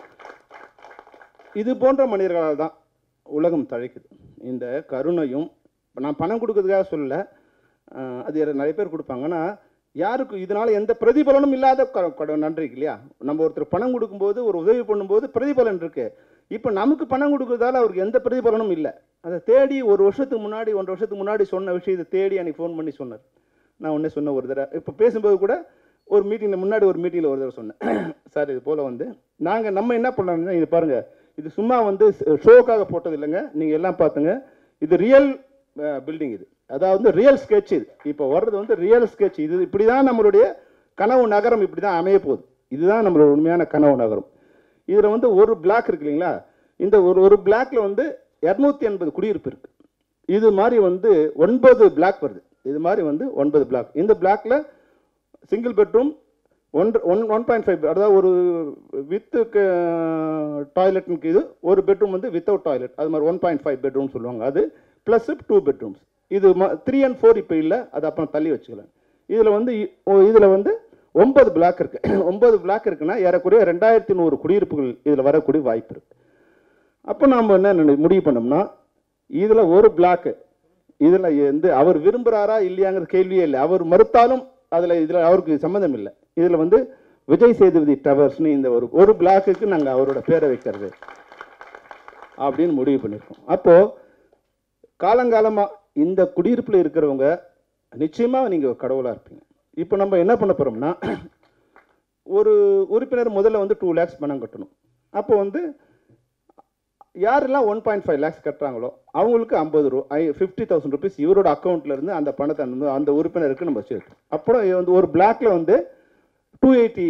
இது போன்ற மனிதர்களால் தான் உலகம் தழைக்குது இந்த கருணையும் இப்ப நான் பணம் கொடுக்கறதுக்காக சொல்லல அஹ், அது யாரு- நிறைய பேர் கொடுப்பாங்க ஆனால் யாருக்கு இதனால எந்த பிரதிபலனும் இல்லாத க- க- நன்றி இருக்கு இல்லையா நம்ம ஒருத்தர் பணம் கொடுக்கும்போது ஒரு உதவி பண்ணும்போது பிரதிபலன் இருக்கு இப்போ நமக்கு பணம் கொடுக்கறதால அவருக்கு எந்த பிரதிபலனும் இல்லை அதை தேடி ஒரு வருஷத்துக்கு முன்னாடி ஒன்றரை வருஷத்துக்கு முன்னாடி சொன்ன விஷயத்தை தேடி அன்னைக்கு ஃபோன் பண்ணி சொன்னார் நான் ஒன்றே சொன்ன ஒரு தடவை இப்போ பேசும்போது கூட ஒரு மீட்டிங்கில் முன்னாடி ஒரு மீட்டிங்கில் ஒரு தடவை சொன்னேன் சார் இது போல் வந்து நாங்கள் நம்ம என்ன பண்ணோம்னா இது பாருங்கள் இது சும்மா வந்து ஷோக்காக போட்டது இல்லைங்க நீங்கள் எல்லாம் பார்த்துங்க இது ரியல் பில்டிங் இது அதாவது ரியல் sketch இது இப்போ வர்றது வந்து ரியல் sketch இது இப்படி தான் நம்மளுடைய கனவு நகரம் இப்படி தான் அமைய போகுது இதுதான் நம்மளோட உண்மையான கனவு நகரம் இதில் வந்து ஒரு பிளாக் இருக்கு இல்லைங்களா இந்த ஒரு ஒரு பிளாக்ல வந்து இரநூத்தி எண்பது குடியிருப்பு இருக்கு இது மாதிரி வந்து ஒன்பது பிளாக் வருது இது மாதிரி வந்து ஒன்பது பிளாக் இந்த பிளாக்ல single bedroom one one one point five அதாவது ஒரு வித்து டாய்லெட்னுக்கு இது ஒரு பெட்ரூம் வந்து வித்தவுட் டாய்லெட் அது மாதிரி ஒன் பாயிண்ட் ஃபைவ் பெட்ரூம் சொல்லுவாங்க அது ப்ளஸ் டூ பெட்ரூம்ஸ் இது த்ரீ அண்ட் ஃபோர் இப்போ இல்லை அது அப்புறம் தள்ளி வச்சுக்கலாம் இதில் வந்து இதில் வந்து ஒன்பது பிளாக் இருக்கு ஒன்பது பிளாக் இருக்குன்னா ஏறக்குறைய ரெண்டாயிரத்தி நூறு குடியிருப்புகள் இதில் வரக்கூடிய வாய்ப்பு இருக்கு அப்போ நாம் என்ன நினை- முடிவு பண்ணோம்னா இதில் ஒரு பிளாக்கு இதில் வந்து அவர் விரும்புகிறாரா இல்லையாங்கிற கேள்வியே இல்லை அவர் மறுத்தாலும் அதில் இதில் அவருக்கு சம்மந்தம் இல்லை இதில் வந்து விஜய் சேதுபதி டவர்ஸ்னு இந்த ஒரு ஒரு பிளாக்குக்கு நாங்கள் அவரோட பேரை வைக்கிறது அப்படின்னு முடிவு பண்ணியிருக்கோம் அப்போது காலங்காலமாக இந்த குடியிருப்பில் இருக்கிறவங்க நிச்சயமாக நீங்கள் கடவுளாக இருப்பீங்க இப்போ நம்ம என்ன பண்ண போகிறோம்னா ஒரு உறுப்பினர் முதல்ல வந்து டூ லேக்ஸ் பணம் கட்டணும் அப்போ வந்து யாரெல்லாம் ஒன் பாயிண்ட் ஃபைவ் லேக்ஸ் கட்டுறாங்களோ அவங்களுக்கு ஐம்பது ரூபா ஐ ஃபிஃப்டி தௌசண்ட் ருபீஸ் இவரோட அக்கௌண்ட்ல இருந்து அந்த பணத்தை வந்து அந்த உறுப்பினருக்கு நம்ம சேர்த்தோம் அப்புறம் இது வந்து ஒரு பிளாக்ல வந்து டூ எயிட்டி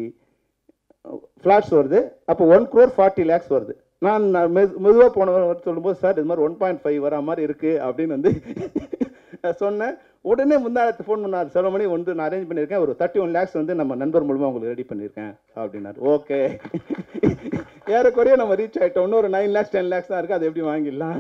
ஃப்ளாட்ஸ் வருது அப்போ ஒன் க்ரோர் ஃபார்ட்டி லேக்ஸ் வருது நான் மெதுவாக போன சொல்லும்போது சார் இது மாதிரி ஒன் பாயிண்ட் ஃபைவ் வரா மாதிரி இருக்குது அப்படின்னு வந்து சொன்னேன் உடனே முந்தானத்து ஃபோன் பண்ணார் செலவு வந்து நான் அரேஞ்ச் பண்ணியிருக்கேன் ஒரு தேர்ட்டி ஒன் லேக்ஸ் வந்து நம்ம நண்பர் மூலமாக உங்களுக்கு ரெடி பண்ணியிருக்கேன் அப்படின்னாரு ஓகே ஏறக்குறைய நம்ம ரீச் ஆகிட்டோம் இன்னும் ஒரு நைன் லேக்ஸ் டென் லேக்ஸ் தான் இருக்குது அதை எப்படி வாங்கிடலாம்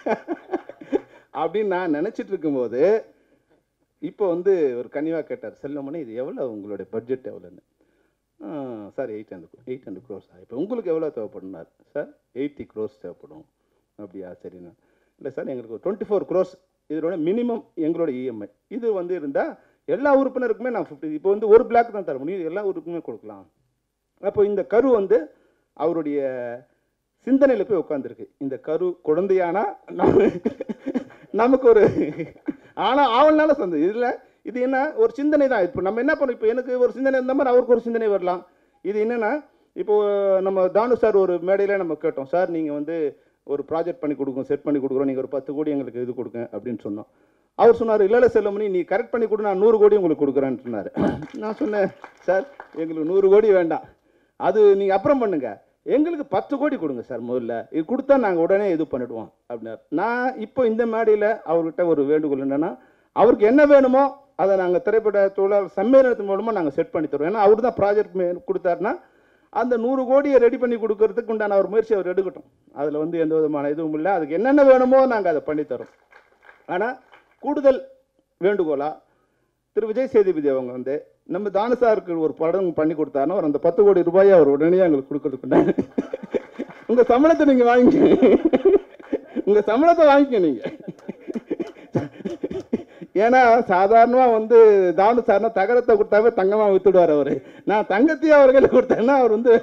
அப்படின்னு நான் நினச்சிட்டு இருக்கும்போது இப்போ வந்து ஒரு கனிவாக கேட்டார் செல்லமணி இது எவ்வளோ உங்களுடைய பட்ஜெட் எவ்வளோன்னு sir eight hundred eight hundred crores இப்போ உங்களுக்கு எவ்வளோ தேவைப்படுனார் சார் எயிட்டி க்ரோஸ் தேவைப்படும் அப்படியா சரிண்ணா இல்லை சார் எங்களுக்கு ஒரு டுவெண்ட்டி ஃபோர் க்ரோஸ் இதோட மினிமம் எங்களோட இஎம்ஐ இது வந்து இருந்தால் எல்லா உறுப்பினருக்குமே நான் ஃபிஃப்டி இப்போ வந்து ஒரு பிளாக் தான் தர முடியும் எல்லா உறுப்பினருமே கொடுக்கலாம் அப்போ இந்த கரு வந்து அவருடைய சிந்தனையில் போய் உட்காந்துருக்கு இந்த கரு குழந்தையானா நம்ம நமக்கு ஒரு ஆனால் ஆவல்னால சந்த இதில் இது என்ன ஒரு சிந்தனை தான் இப்போ நம்ம என்ன பண்ணோம் இப்போ எனக்கு ஒரு சிந்தனை இருந்த மாதிரி அவருக்கு ஒரு சிந்தனை வரலாம் இது என்னென்னா இப்போ நம்ம தானு சார் ஒரு மேடையில் நம்ம கேட்டோம் சார் நீங்கள் வந்து ஒரு ப்ராஜெக்ட் பண்ணி கொடுங்க செட் பண்ணி கொடுக்குறோம் நீங்கள் ஒரு பத்து கோடி எங்களுக்கு இது கொடுங்க அப்படின்னு சொன்னோம் அவர் சொன்னார் இல்லை இல்லை செல்லமணி நீ கரெக்ட் பண்ணி கொடு நான் நூறு கோடி உங்களுக்கு கொடுக்குறேன்னு சொன்னார் நான் சொன்னேன் சார் எங்களுக்கு நூறு கோடி வேண்டாம் அது நீங்கள் அப்புறம் பண்ணுங்க எங்களுக்கு பத்து கோடி கொடுங்க சார் முதல்ல இது கொடுத்தா நாங்கள் உடனே இது பண்ணிடுவோம் அப்படின்னாரு நான் இப்போ இந்த மேடையில் அவர்கிட்ட ஒரு வேண்டுகோள் என்னென்னா அவருக்கு என்ன வேணுமோ அதை நாங்கள் திரைப்பட தொழிலாளர் சம்மேளனத்தின் மூலமாக நாங்கள் செட் பண்ணி தருவோம் ஏன்னா அவர் தான் ப்ராஜெக்ட் கொடுத்தாருன்னா அந்த நூறு கோடியை ரெடி பண்ணி கொடுக்கறதுக்கு உண்டான ஒரு முயற்சி அவர் எடுக்கட்டும் அதில் வந்து எந்த விதமான இதுவும் இல்லை அதுக்கு என்னென்ன வேணுமோ நாங்கள் அதை பண்ணி தரோம் ஆனால் கூடுதல் வேண்டுகோளா திரு விஜய் சேதுபதி அவங்க வந்து நம்ம தானசாருக்கு ஒரு படம் பண்ணி கொடுத்தாருன்னா அவர் அந்த பத்து கோடி ரூபாயை அவர் உடனே எங்களுக்கு கொடுக்கறதுக்குண்டாங்க உங்கள் சம்பளத்தை நீங்கள் வாங்கிக்க உங்கள் சம்பளத்தை வாங்கிக்க நீங்கள் ஏன்னா சாதாரணமாக வந்து தானு சார்னா தகரத்தை கொடுத்தாவே தங்கமாக வித்துடுவார் அவர் நான் தங்கத்தையும் அவர்கள் கொடுத்தேன்னா அவர் வந்து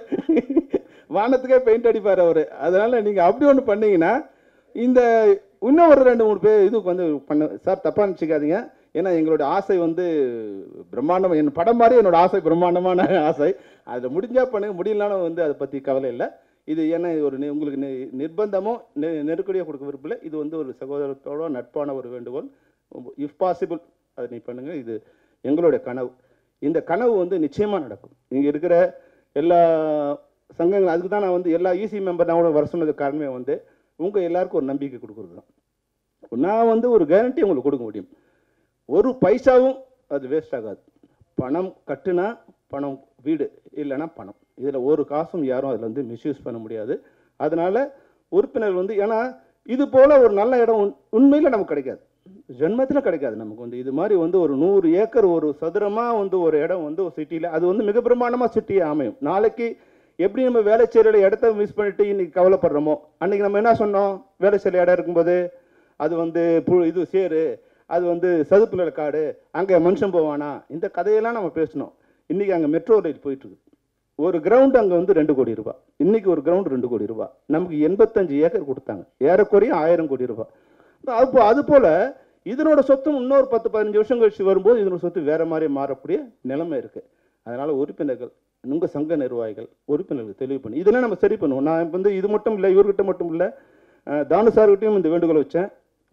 வானத்துக்கே பெயிண்ட் அடிப்பார் அவர் அதனால் நீங்கள் அப்படி ஒன்று பண்ணீங்கன்னா இந்த இன்னும் ஒரு ரெண்டு மூணு பேர் இதுக்கு வந்து பண்ண சார் தப்பாக நினச்சிக்காதீங்க ஏன்னா எங்களுடைய ஆசை வந்து பிரம்மாண்டம் என் படம் மாதிரி என்னோட ஆசை பிரம்மாண்டமான ஆசை அதில் முடிஞ்சால் பண்ணுங்க முடியலனாலும் வந்து அதை பற்றி கவலை இல்லை இது ஏன்னா இது ஒரு நி- உங்களுக்கு நி- நிர்பந்தமோ நெ- நெருக்கடியோ கொடுக்க விருப்பல இது வந்து ஒரு சகோதரத்தோட நட்பான ஒரு வேண்டுகோள் இஃப் பாசிபிள் அதை நீ பண்ணுங்க இது எங்களுடைய கனவு இந்த கனவு வந்து நிச்சயமாக நடக்கும் இங்கே இருக்கிற எல்லா சங்கங்கள் அதுக்கு தான் நான் வந்து எல்லா ஈசி மெம்பர் நான் கூட வர சொன்னதுக்கு காரணமே வந்து உங்கள் எல்லாருக்கும் ஒரு நம்பிக்கை கொடுக்குறது தான் நான் வந்து ஒரு கேரண்டி உங்களுக்கு கொடுக்க முடியும் ஒரு பைசாவும் அது வேஸ்ட் ஆகாது பணம் கட்டுனா பணம் வீடு இல்லைன்னா பணம் இதில் ஒரு காசும் யாரும் அதில் வந்து மிஸ்யூஸ் பண்ண முடியாது அதனால் உறுப்பினர் வந்து ஏன்னா இது போல் ஒரு நல்ல இடம் உண்- உண்மையில நமக்கு கிடைக்காது ஜென்மத்தில் கிடைக்காது நமக்கு வந்து இது மாதிரி வந்து ஒரு நூறு ஏக்கர் ஒரு சதுரமாக வந்து ஒரு இடம் வந்து ஒரு சிட்டியில் அது வந்து மிக பிரமாண்டமாக சிட்டியாக அமையும் நாளைக்கு எப்படி நம்ம வேலைச்சேரியில் இடத்த மிஸ் பண்ணிட்டு இன்னைக்கு கவலைப்படுறோமோ அன்னைக்கு நம்ம என்ன சொன்னோம் வேலைச்சேரி இடம் இருக்கும்போது அது வந்து பு இது சேரு அது வந்து சதுப்பு நில காடு அங்கே மனுஷன் போவானா இந்த கதையெல்லாம் நம்ம பேசணும் இன்னைக்கு அங்கே மெட்ரோ ரயில் போயிட்டு இருக்கு ஒரு கிரவுண்ட் அங்கே வந்து ரெண்டு கோடி ரூபாய் இன்னைக்கு ஒரு கிரவுண்ட் ரெண்டு கோடி ரூபாய் நமக்கு எண்பத்தஞ்சு ஏக்கர் கொடுத்தாங்க ஏறக்குறைய ஆயிரம் கோடி ரூபாய் அப்போ அது போல இதனோட சொத்தும் இன்னொரு பத்து பதினஞ்சு வருஷம் கழிச்சு வரும்போது இதனோட சொத்து வேற மாதிரி மாறக்கூடிய நிலைமை இருக்கு அதனால உறுப்பினர்கள் உங்க சங்க நிர்வாகிகள் உறுப்பினர்கள் தெளிவு பண்ணி இதெல்லாம் நம்ம சரி பண்ணுவோம் நான் வந்து இது மட்டும் இல்லை இவர்கிட்ட மட்டும் இல்லை அஹ், தானு சார்கிட்டையும் இந்த வேண்டுகோளை வச்சேன்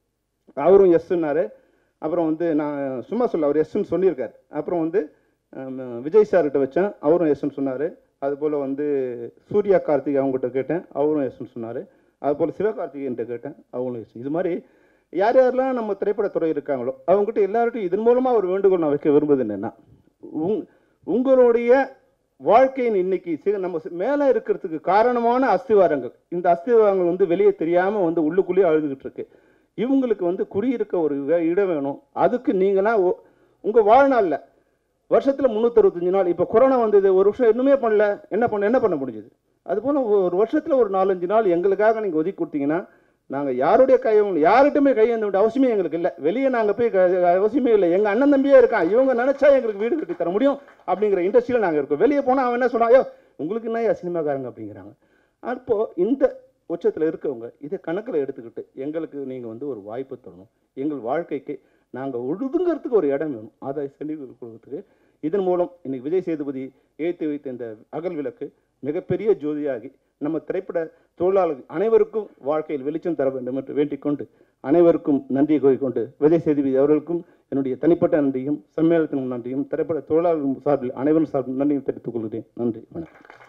அவரும் எஸ்ன்னாரு அப்புறம் வந்து நான் சும்மா சொல்ல அவர் எஸ்ன்னு சொல்லியிருக்காரு அப்புறம் வந்து அஹ், விஜய் சார்கிட்ட வச்சேன் அவரும் எஸ்ன்னு சொன்னார் அதுபோல் வந்து சூர்யா கார்த்திக் அவங்ககிட்ட கேட்டேன் அவரும் எஸ்ன்னு சொன்னார் அதுபோல் சிவகார்த்திகேயன்ட்ட கேட்டேன் அவங்களும் எஸ் இது மாதிரி யார் யாரெல்லாம் நம்ம திரைப்படத்துறை இருக்காங்களோ அவங்ககிட்ட எல்லார்ட்டையும் இதன் மூலமாக ஒரு வேண்டுகோள் நான் வைக்க விரும்புவது என்னென்னா உங் உங்களுடைய வாழ்க்கையின் இன்னைக்கு சி- நம்ம சி- மேலே இருக்கிறதுக்கு காரணமான அஸ்திவாரங்கள் இந்த அஸ்திவாரங்கள் வந்து வெளியே தெரியாமல் வந்து உள்ளுக்குள்ளேயே அழுதுகிட்டு இருக்கு இவங்களுக்கு வந்து குடியிருக்க ஒரு வே- இடம் வேணும் அதுக்கு நீங்களாம் ஒ- உங்க வாழ்நாளில் வருஷத்தில் முந்நூற்றறுபத்தஞ்சு நாள் இப்போ கொரோனா வந்தது ஒரு வருஷம் இன்னுமே பண்ணல என்ன பண்ண என்ன பண்ண முடிஞ்சது அதுபோல் ஒரு வருஷத்தில் ஒரு நாலஞ்சு நாள் எங்களுக்காக நீங்கள் ஒதுக்கி கொடுத்தீங்கன்னா நாங்கள் யாருடைய கையும் யார்கிட்டயுமே கையேந்த வேண்டிய அவசியமே எங்களுக்கு இல்லை வெளியே நாங்கள் போய் க- அவசியமே இல்லை எங்கள் அண்ணன் தம்பியே இருக்கான் இவங்க நினச்சா எங்களுக்கு வீடு கட்டி தர முடியும் அப்படிங்கிற இண்டஸ்ட்ரியில் நாங்கள் இருக்கோம் வெளியே போனால் அவன் என்ன சொல்கிறான் ஐயோ உங்களுக்கு என்ன சினிமாக்காரங்க அப்படிங்கிறாங்க அப்போ இந்த உச்சத்தில் இருக்கவங்க இதை கணக்கில் எடுத்துக்கிட்டு எங்களுக்கு நீங்கள் வந்து ஒரு வாய்ப்பு தரணும் எங்கள் வாழ்க்கைக்கு நாங்கள் ஒழுதுங்கிறதுக்கு ஒரு இடம் வேணும் அதை செஞ்சு கொடுக்கறதுக்கு இதன் மூலம் இன்னைக்கு விஜய் சேதுபதி ஏற்றி வைத்த இந்த அகல் விளக்கு மிகப்பெரிய ஜோதியாகி நம்ம திரைப்பட தொழிலாளர்கள் அனைவருக்கும் வாழ்க்கையில் வெளிச்சம் தர வேண்டும் என்று வேண்டிக் கொண்டு அனைவருக்கும் நன்றி கூறிக்கொண்டு விஜய் சேதுபதி அவர்களுக்கும் என்னுடைய தனிப்பட்ட நன்றியும் சம்மேளனத்தின் நன்றியும் திரைப்பட தொழிலாளர்கள் சார்பில் அனைவரும் சார்பில் நன்றியும் தெரிவித்துக் கொள்கிறேன் நன்றி வணக்கம்